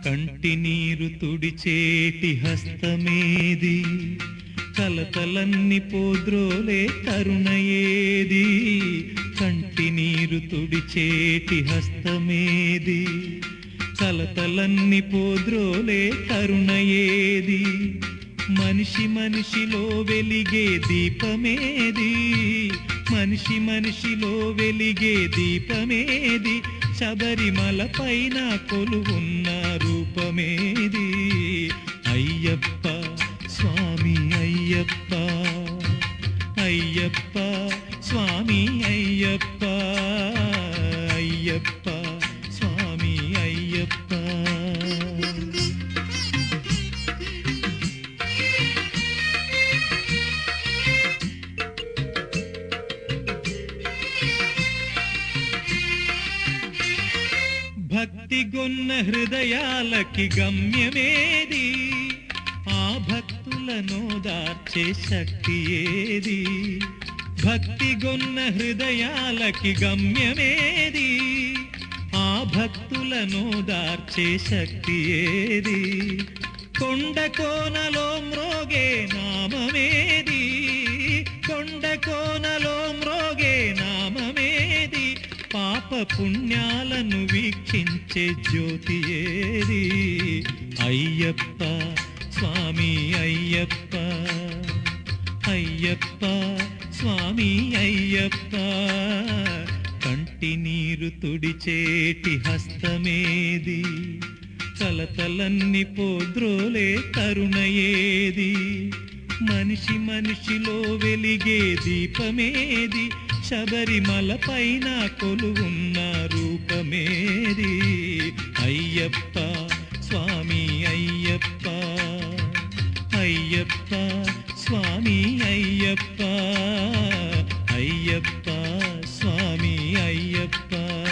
కంటి నీరు తుడిచేటి హస్తమేది కలతలన్ని పోద్రోలే కరుణ ఏది కంటి నీరు తుడిచేటి హస్తమేది కలతలన్ని పోద్రోలే కరుణ ఏది మనిషి మనిషిలో వెలిగే దీపమేది మనిషి మనిషిలో వెలిగే దీపమేది శబరిమల పైన కొలువున్న రూపమేది అయ్యప్ప స్వామి అయ్యప్ప అయ్యప్ప స్వామి అయ్యప్ప అయ్యప్ప స్వామి అయ్యప్ప భక్తి గొన్న హృదయాలకి గమ్యమేది ఆ భక్తులను దార్చే శక్తి ఏది భక్తి గొన్న హృదయాలకి గమ్యమేది ఆ భక్తులను దార్చే శక్తి ఏది కొండ కోనలో మ్రోగే నామమేది కొండ కోనలో మ్రోగే నామమేది పాప పుణ్యాలను వీక్షించే జ్యోతి ఏది అయ్యప్ప స్వామి అయ్యప్ప అయ్యప్ప స్వామి అయ్యప్ప కంటి నీరు తుడిచేటి హస్తమేది కలతలన్ని పోద్రోలే కరుణ ఏది మనిషి మనిషిలో వెలిగే దీపమేది శబరిమల పైన కొలువున్న రూపమేది అయ్యప్ప స్వామి అయ్యప్ప అయ్యప్ప స్వామి అయ్యప్ప అయ్యప్ప స్వామి అయ్యప్ప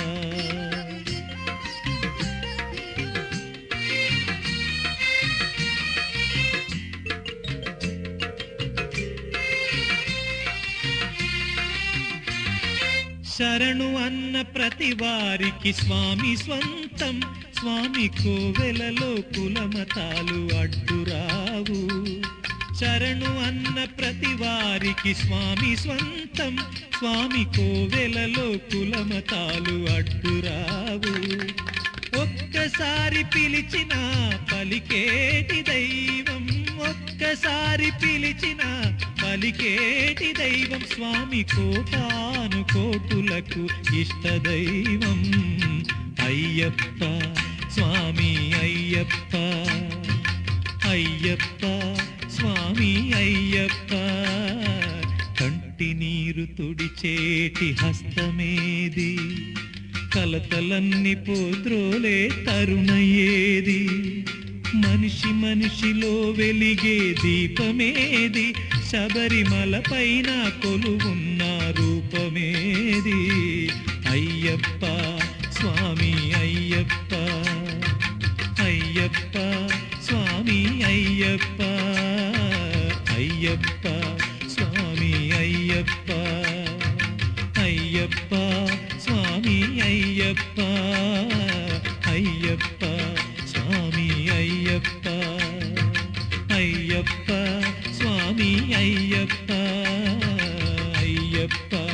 శరణు అన్న ప్రతి వారికి స్వామి స్వంతం స్వామి కోవెలలో కులమతాలు అడ్డురావు శరణు అన్న ప్రతి వారికి స్వామి స్వంతం స్వామి కోవెలలో కులమతాలు అడ్డురావు ఒక్కసారి పిలిచిన పలికేటి దైవం ఒక్కసారి పిలిచిన పలికేటి దైవం స్వామి కోటాను కోటులకు ఇష్ట దైవం అయ్యప్ప స్వామి అయ్యప్ప అయ్యప్ప స్వామి అయ్యప్ప కంటి నీరు తుడిచేటి హస్తమేది కలతలన్ని పోద్రోలే కరుణ ఏది మనిషి మనిషిలో వెలిగే దీపమేది శబరిమల పైన కొలువున్న రూపమేది అయ్యప్ప స్వామి అయ్యప్ప అయ్యప్ప స్వామి అయ్యప్ప అయ్యప్ప స్వామి అయ్యప్ప అయ్యప్ప స్వామి అయ్యప్ప అయ్యప్ప స్వామి అయ్యప్ప అయ్యప్ప స్వామి అయ్యప్ప అయ్యప్ప